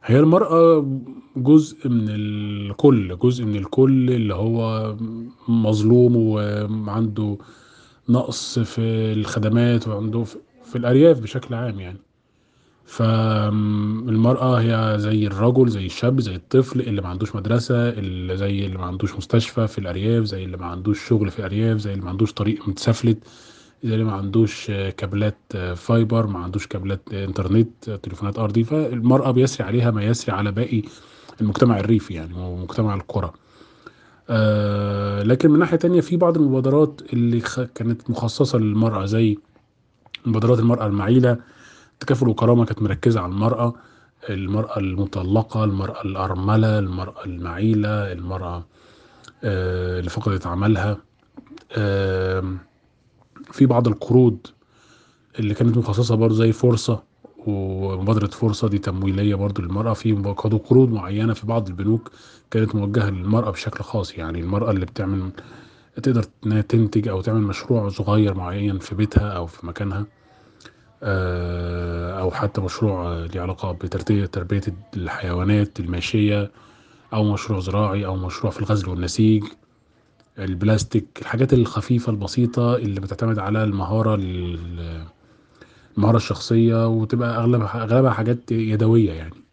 هي المرأة جزء من الكل جزء من الكل اللي هو مظلوم وعنده نقص في الخدمات وعنده في في الأرياف بشكل عام يعني فالمرأة هي زي الرجل زي الشاب زي الطفل اللي ما عندوش مدرسة اللي زي اللي ما عندوش مستشفى في الأرياف زي اللي ما عندوش شغل في الأرياف زي اللي ما عندوش طريق متسفلت زي اللي ما عندوش كابلات فايبر ما عندوش كابلات انترنت تليفونات أرضي فالمرأة بيسري عليها ما يسري على باقي المجتمع الريفي يعني ومجتمع القرى آه لكن من ناحية تانية في بعض المبادرات اللي خ- كانت مخصصة للمرأة زي مبادرات المرأة المعيلة تكافل وكرامة كانت مركزة على المرأة المرأة المطلقة المرأة الأرملة المرأة المعيلة المرأة آه، اللي فقدت عملها آم، في بعض القروض اللي كانت مخصصة برضه زي فرصة ومبادرة فرصة دي تمويلية برضه للمرأة في برضه قروض معينة في بعض البنوك كانت موجهة للمرأة بشكل خاص يعني المرأة اللي بتعمل تقدر إنها تنتج أو تعمل مشروع صغير معين في بيتها أو في مكانها آه، أو حتى مشروع آه، ليه علاقة بتربية تربية الحيوانات الماشية أو مشروع زراعي أو مشروع في الغزل والنسيج البلاستيك الحاجات الخفيفة البسيطة اللي بتعتمد على المهارة ال- المهارة الشخصية وتبقى أغلبها أغلبها حاجات يدوية يعني